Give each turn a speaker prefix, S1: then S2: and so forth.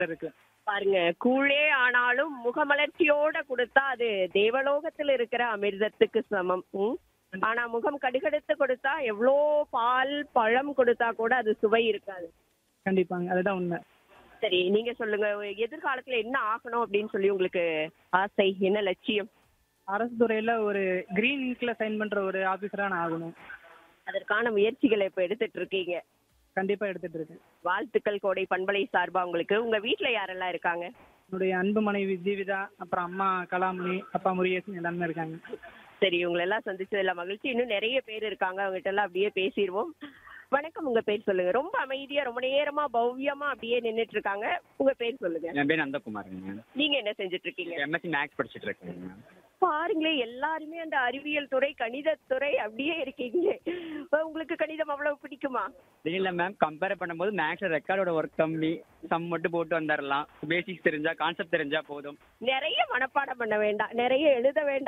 S1: இருக்கு
S2: பாருங்க கூழே ஆனாலும் முகமலர்ச்சியோட கொடுத்தா அது தேவலோகத்தில் இருக்கிற அமிர்தத்துக்கு சமம் ம்? ஆனா முகம் கடுகடுத்து கொடுத்தா எவ்வளோ பால் பழம் கொடுத்தா கூட அது சுவை இருக்காது
S1: கண்டிப்பாங்க அதுதான் உண்மை
S2: சரி நீங்க சொல்லுங்க எதிர்காலத்துல என்ன ஆகணும் அப்படின்னு சொல்லி உங்களுக்கு ஆசை என்ன லட்சியம்
S1: அரசு துறையில ஒரு கிரீன் இங்க்ல சைன் பண்ற ஒரு ஆபீசரா நான் ஆகணும்
S2: அதற்கான முயற்சிகளை இப்ப எடுத்துட்டு இருக்கீங்க
S1: கண்டிப்பா எடுத்துட்டு இருக்கேன்
S2: வாழ்த்துக்கள் கோடை பண்பலை சார்பா உங்களுக்கு உங்க வீட்ல யாரெல்லாம் இருக்காங்க
S1: என்னுடைய அன்பு மனைவி ஜீவிதா அப்புறம் அம்மா கலாமணி அப்பா முருகேசன் எல்லாருமே இருக்காங்க
S2: சரி உங்களை எல்லாம் சந்திச்சதுல மகிழ்ச்சி இன்னும் நிறைய பேர் இருக்காங்க அவங்ககிட்ட எல்லாம் அப்படியே பேசிடுவோம் வணக்கம் உங்க பேர் சொல்லுங்க ரொம்ப அமைதியா ரொம்ப நேரமா பவ்யமா அப்படியே நின்னுட்டு இருக்காங்க உங்க பேர் சொல்லுங்க
S3: என் பேர் நந்தகுமாருங்க
S2: நீங்க என்ன செஞ்சுட்டு இருக்கீங்க
S3: எம்எஸ்சி மேக்ஸ் படிச்சுட்டு இருக்கேங்க
S2: பாருங்களேன் எல்லாருமே அந்த அறிவியல் துறை கணிதத் துறை அப்படியே இருக்கீங்க இப்ப உங்களுக்கு கணிதம் அவ்வளவு பிடிக்குமா
S3: இல்லை மேம் கம்பேர் பண்ணும்போது மேக்ஸில் ரெக்கார்டோட ஒர்க் கம்மி சம் மட்டும் போட்டு வந்துடலாம் பேசிக்ஸ் தெரிஞ்சா கான்செப்ட் தெரிஞ்சா போதும்
S2: நிறைய மனப்பாடம் பண்ண வேண்டாம் நிறைய எழுத வேண்டாம்